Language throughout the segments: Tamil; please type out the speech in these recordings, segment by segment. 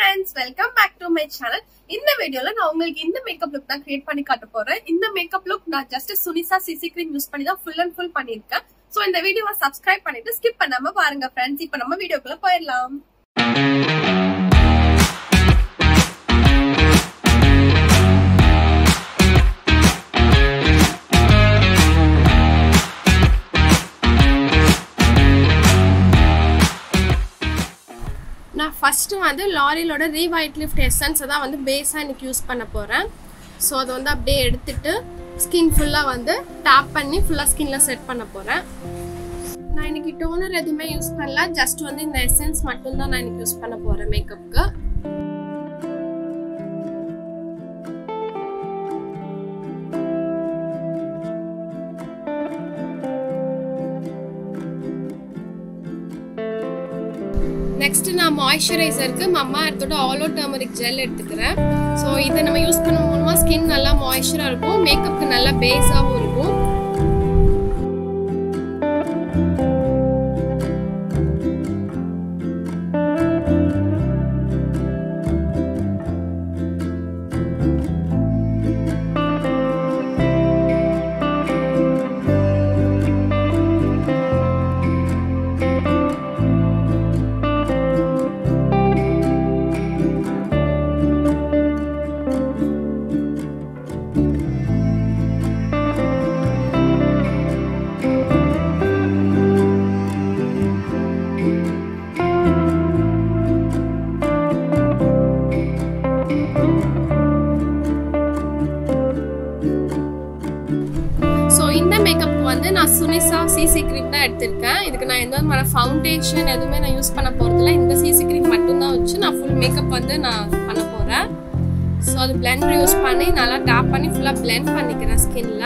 friends welcome back to my channel இந்த வீடியோல நான் உங்களுக்கு இந்த மேக்கப் லுக் தான் கிரியேட் பண்ணி காட்ட போறேன் இந்த மேக்கப் லுக் நான் just Sunisa CC cream use பண்ணி தான் ஃபுல் அண்ட் ஃபுல் பண்ணிருக்கேன் சோ இந்த வீடியோவை சப்ஸ்கிரைப் பண்ணிட்டு ஸ்கிப் பண்ணாம பாருங்க ஃப்ரெண்ட்ஸ் இப்போ நம்ம வீடியோக்குள்ள போயிடலாம் நான் ஃபஸ்ட்டு வந்து லாரிலோட ரீவைட் லிஃப்ட் எசன்ஸை தான் வந்து பேஸாக எனக்கு யூஸ் பண்ண போகிறேன் ஸோ அதை வந்து அப்படியே எடுத்துட்டு ஸ்கின் ஃபுல்லாக வந்து டேப் பண்ணி ஃபுல்லாக ஸ்கின்ல செட் பண்ண போகிறேன் நான் இன்னைக்கு டோனர் எதுவுமே யூஸ் பண்ணல ஜஸ்ட் வந்து இந்த எசன்ஸ் மட்டும்தான் நான் இன்னைக்கு யூஸ் பண்ண போகிறேன் மேக்கப்புக்கு நெக்ஸ்ட் நான் மாய்ஸ்சரைசருக்கு மம்மா எடுத்தோட ஆலோ டர்மரிக் ஜெல் எடுத்துக்கிறேன் ஸோ இதை நம்ம யூஸ் பண்ண மூலமாக ஸ்கின் நல்லா மாய்ஸ்சராக இருக்கும் மேக்கப்புக்கு நல்லா பேஸாகவும் இருக்கும் ஸோ இந்த மேக்கப்புக்கு வந்து நான் சுனிசா சிசி க்ரீம் தான் எடுத்திருக்கேன் இதுக்கு நான் எந்த விதமான ஃபவுண்டேஷன் எதுவுமே நான் யூஸ் பண்ண போகிறதில்ல இந்த சிசி க்ரீம் மட்டும்தான் வச்சு நான் ஃபுல் மேக்கப் வந்து நான் பண்ண போகிறேன் ஸோ அது பிளெண்டர் யூஸ் பண்ணி நல்லா டேப் பண்ணி ஃபுல்லாக பிளெண்ட் பண்ணிக்கிறேன் ஸ்கின்ல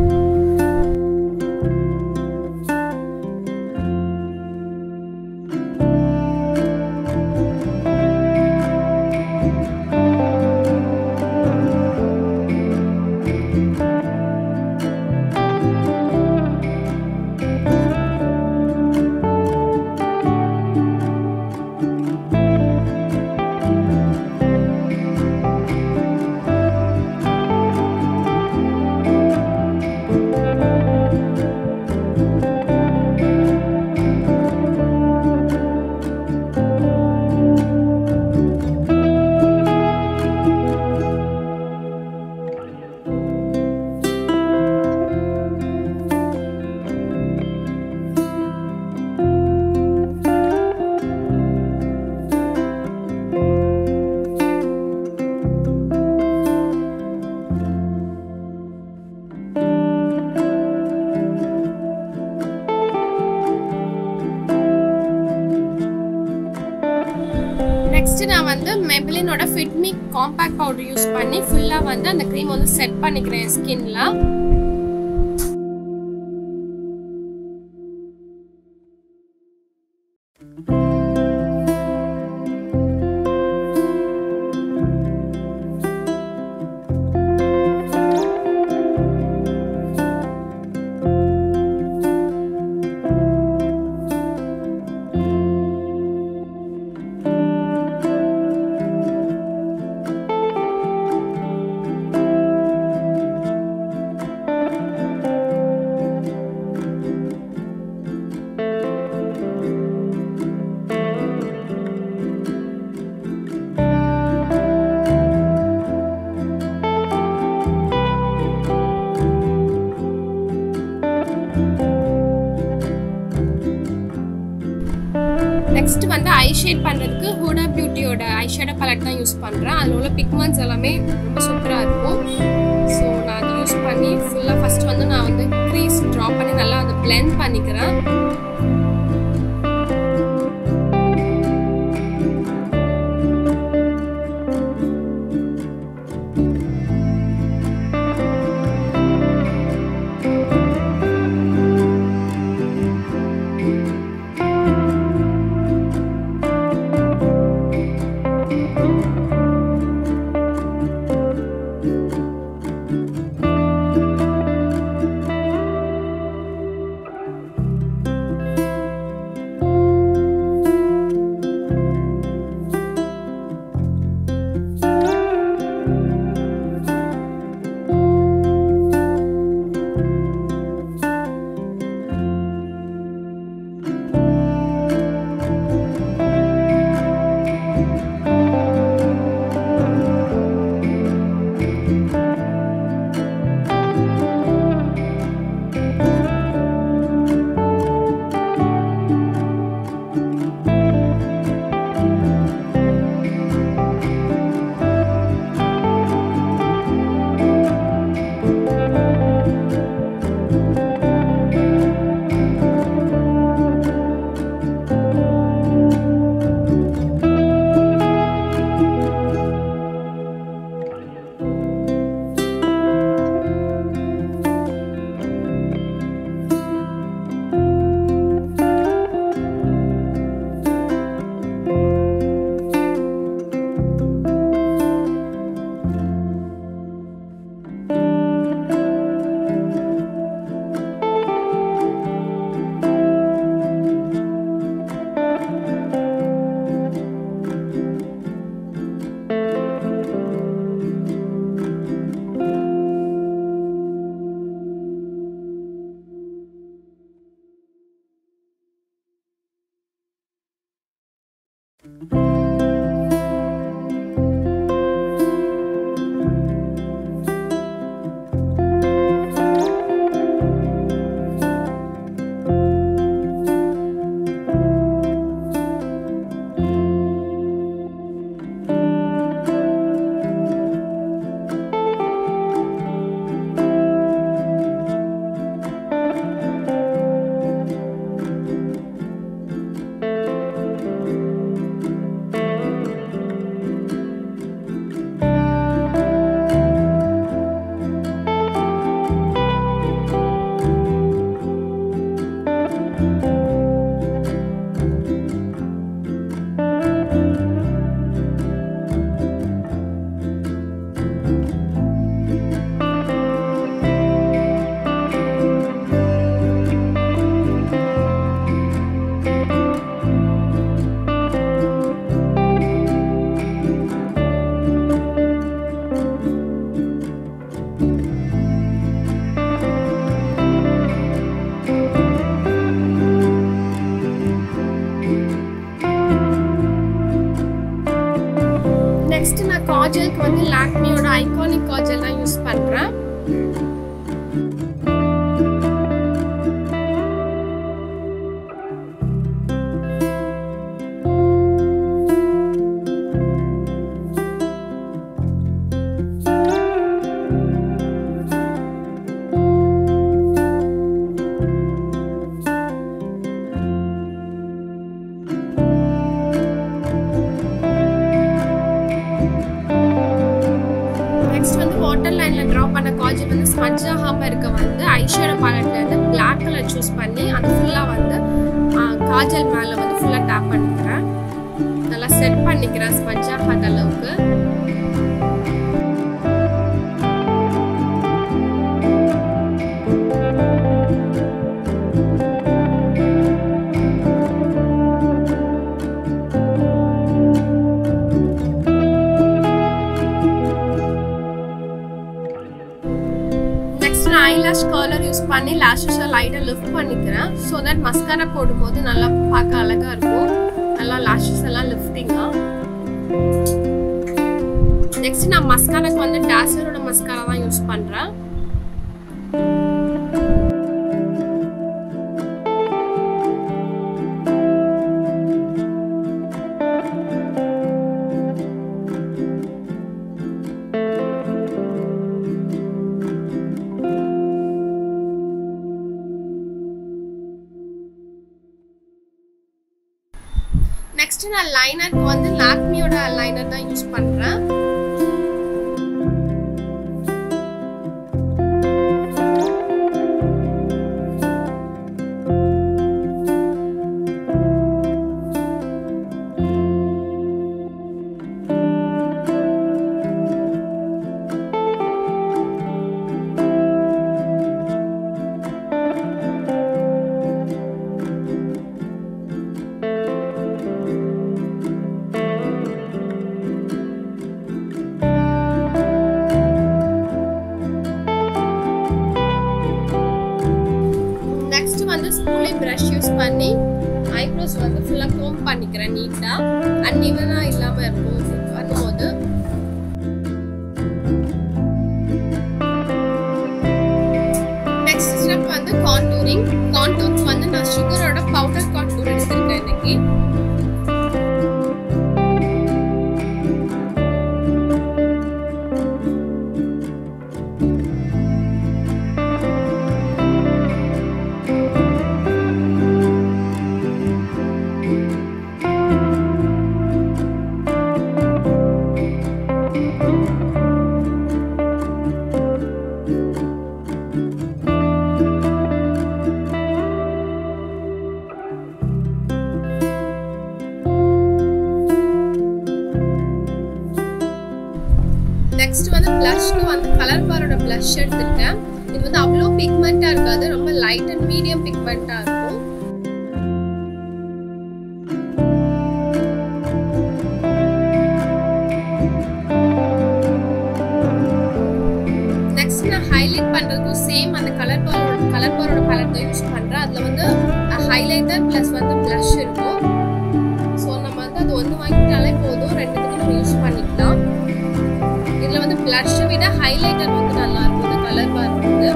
நெக்ஸ்ட் நான் வந்து மெபிலினோட ஃபிட்மி காம்பாக்ட் பவுடர் யூஸ் பண்ணி ஃபுல்லாக வந்து அந்த க்ரீம் வந்து செட் பண்ணிக்கிறேன் ஸ்கின்ல நெக்ஸ்ட் வந்து ஐ ஷேட் பண்ணுறதுக்கு ஹூடா பியூட்டியோட ஐ ஷேடோ பலட் தான் யூஸ் பண்ணுறேன் அதில் உள்ள பிக்மெண்ட்ஸ் எல்லாமே ரொம்ப சூப்பராக இருக்கும் ஸோ நான் அதை யூஸ் பண்ணி ஃபுல்லாக ஃபஸ்ட் வந்து நான் வந்து க்ரீஸ் ட்ரா பண்ணி நல்லா அதை பிளெண்ட் பண்ணிக்கிறேன் நெக்ஸ்ட் நான் காஜலுக்கு வந்து லாக்மியோட ஐகானிக் காஜல் தான் யூஸ் பண்றேன் நெக்ஸ்ட் வந்து வாட்டர் லைன்ல ட்ரா பண்ண காஜல் வந்து ஸ்மட்ஜ் ஆகாம இருக்க வந்து ஐஷேடோ பேலட்ல இருந்து பிளாக் கலர் சூஸ் பண்ணி அது ஃபுல்லா வந்து ஆ, காஜல் மேல வந்து ஃபுல்லா டேப் பண்ணிக்கிறேன் நல்லா செட் பண்ணிக்கிறேன் ஸ்மட்ஜ் ஆகாத அளவுக்கு நெக்ஸ்ட் நான் ஐலாஷ் கர்லர் யூஸ் பண்ணி லேஷஸை லைட்டாக லிஃப்ட் பண்ணிக்கிறேன் ஸோ தட் மஸ்காரா போடும்போது நல்லா பார்க்க அழகாக இருக்கும் நல்லா லேஷஸ் எல்லாம் லிஃப்டிங்காக நெக்ஸ்ட் நான் மஸ்காராக்கு வந்து டேசரோட மஸ்காரா தான் யூஸ் பண்ணுறேன் நெக்ஸ்ட் நான் லைனருக்கு வந்து லாக்மியோட லைனர் தான் யூஸ் பண்றேன் நெக்ஸ்ட் வந்து ஸ்கூலி ப்ரஷ் யூஸ் பண்ணி ஐப்ரோஸ் வந்து ஃபுல்லாக கோம் பண்ணிக்கிறேன் நீட்டாக அன்இவனாக இல்லாமல் இருக்கும் பண்ணும்போது நெக்ஸ்ட் ஸ்டெப் வந்து கான்டூரிங் கான்டூர்க்கு வந்து நான் சுகரோட பவுடர் கான்டூர் எடுத்திருக்கேன் இன்னைக்கு நெக்ஸ்ட் வந்து பிளஷ்க்கு வந்து கலர் பாரோட பிளஷ் எடுத்திருக்கேன் இது வந்து அவ்வளோ பிக்மெண்ட்டாக இருக்காது ரொம்ப லைட் அண்ட் மீடியம் பிக்மெண்ட்டாக இருக்கும் நெக்ஸ்ட் நான் ஹைலைட் பண்ணுறதுக்கும் சேம் அந்த கலர் பாரோட கலர் பாரோட பேலட் தான் யூஸ் பண்ணுறேன் அதில் வந்து ஹைலைட்டர் ப்ளஸ் வந்து ப்ளஷ் இருக்கும் ஸோ நம்ம வந்து அது ஒன்று வாங்கிட்டாலே போதும் ரெண்டுத்துக்கும் நம்ம யூஸ் பண்ணிக்கலாம் இதில் வந்து ப்ளஷ்ஷை விட ஹைலைட்டர் வந்து நல்லா இருக்கும் இந்த கலர் பார் வந்து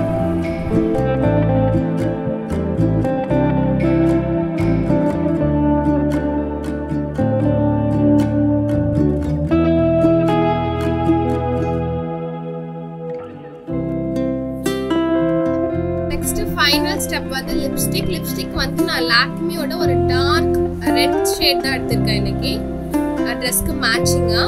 நெக்ஸ்ட் ஃபைனல் ஸ்டெப் வந்து லிப்ஸ்டிக் லிப்ஸ்டிக் வந்து நான் லாக்மியோட ஒரு டார்க் ரெட் ஷேட் தான் எடுத்திருக்கேன் இன்னைக்கு ட்ரெஸ்க்கு மேட்சிங்கா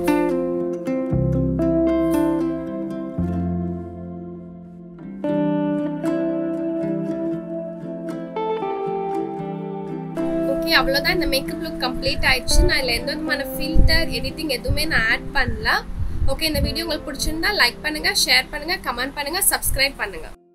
ஓகே அவ்வளோதான் இந்த மேக்கப் லுக் கம்ப்ளீட் ஆயிடுச்சு நான் இதில் எந்த விதமான ஃபில்டர் எடிட்டிங் எதுவுமே நான் ஆட் பண்ணல ஓகே இந்த வீடியோ உங்களுக்கு பிடிச்சிருந்தா லைக் பண்ணுங்க ஷேர் பண்ணுங்க கமெண்ட் பண்ணுங்க சப்ஸ்கிரைப் பண்ணுங்க